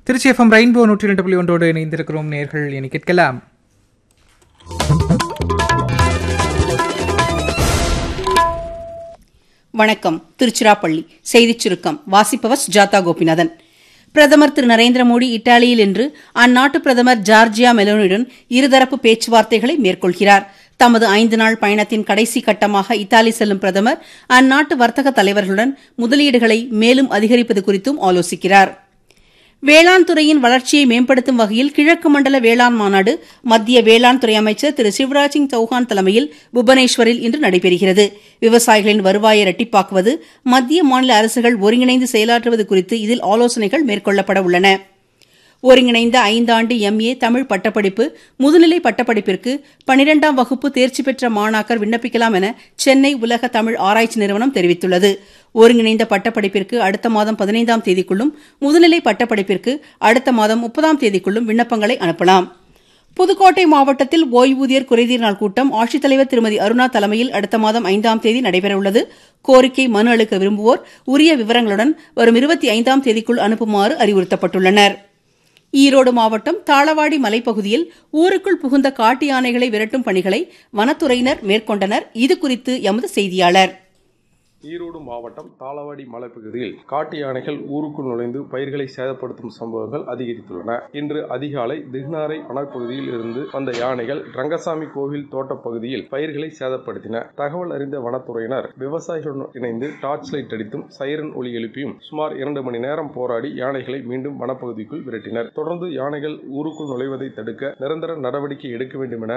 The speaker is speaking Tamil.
திருச்சி எஃப்எம் ரெயின்போ நூற்றி ரெண்டு புள்ளி ஒன்றோடு இணைந்திருக்கிறோம் நேர்கள் என கேட்கலாம் வணக்கம் திருச்சிராப்பள்ளி செய்திச் சுருக்கம் வாசிப்பவர் சுஜாதா கோபிநாதன் பிரதமர் திரு நரேந்திர மோடி இத்தாலியில் இன்று அந்நாட்டு பிரதமர் ஜார்ஜியா மெலோனியுடன் இருதரப்பு பேச்சுவார்த்தைகளை மேற்கொள்கிறார் தமது ஐந்து நாள் பயணத்தின் கடைசி கட்டமாக இத்தாலி செல்லும் பிரதமர் அந்நாட்டு வர்த்தக தலைவர்களுடன் முதலீடுகளை மேலும் அதிகரிப்பது குறித்தும் ஆலோசிக்கிறார் வேளாண் துறையின் வளர்ச்சியை மேம்படுத்தும் வகையில் கிழக்கு மண்டல வேளாண் மாநாடு மத்திய வேளாண் துறை அமைச்சர் திரு சிவராஜ் சிங் சௌஹான் தலைமையில் புவனேஸ்வரில் இன்று நடைபெறுகிறது விவசாயிகளின் வருவாயை இரட்டிப்பாக்குவது மத்திய மாநில அரசுகள் ஒருங்கிணைந்து செயலாற்றுவது குறித்து இதில் ஆலோசனைகள் மேற்கொள்ளப்பட உள்ளன ஒருங்கிணைந்த ஐந்தாண்டு எம்ஏ தமிழ் பட்டப்படிப்பு முதுநிலை பட்டப்படிப்பிற்கு பனிரெண்டாம் வகுப்பு தேர்ச்சி பெற்ற மாணாக்கர் விண்ணப்பிக்கலாம் என சென்னை உலக தமிழ் ஆராய்ச்சி நிறுவனம் தெரிவித்துள்ளது ஒருங்கிணைந்த பட்டப்படிப்பிற்கு அடுத்த மாதம் பதினைந்தாம் தேதிக்குள்ளும் முதுநிலை பட்டப்படிப்பிற்கு அடுத்த மாதம் முப்பதாம் தேதிக்குள்ளும் விண்ணப்பங்களை அனுப்பலாம் புதுக்கோட்டை மாவட்டத்தில் ஓய்வூதியர் குறைதீர் நாள் கூட்டம் ஆட்சித்தலைவர் திருமதி அருணா தலைமையில் அடுத்த மாதம் ஐந்தாம் தேதி நடைபெறவுள்ளது கோரிக்கை மனு அளிக்க விரும்புவோர் உரிய விவரங்களுடன் வரும் இருபத்தி ஐந்தாம் தேதிக்குள் அனுப்புமாறு அறிவுறுத்தப்பட்டுள்ளனா் ஈரோடு மாவட்டம் தாளவாடி மலைப்பகுதியில் ஊருக்குள் புகுந்த காட்டு யானைகளை விரட்டும் பணிகளை வனத்துறையினர் மேற்கொண்டனர் இதுகுறித்து எமது செய்தியாளர் ஈரோடு மாவட்டம் தாளவாடி மலைப்பகுதியில் காட்டு யானைகள் ஊருக்குள் நுழைந்து பயிர்களை சேதப்படுத்தும் சம்பவங்கள் அதிகரித்துள்ளன இன்று அதிகாலை திக்னாரை வனப்பகுதியில் இருந்து வந்த யானைகள் ரங்கசாமி கோவில் தோட்ட பகுதியில் பயிர்களை சேதப்படுத்தின தகவல் அறிந்த வனத்துறையினர் விவசாயிகளுடன் இணைந்து டார்ச் லைட் அடித்தும் சைரன் ஒலி எழுப்பியும் சுமார் இரண்டு மணி நேரம் போராடி யானைகளை மீண்டும் வனப்பகுதிக்குள் விரட்டினர் தொடர்ந்து யானைகள் ஊருக்குள் நுழைவதை தடுக்க நிரந்தர நடவடிக்கை எடுக்க வேண்டும் என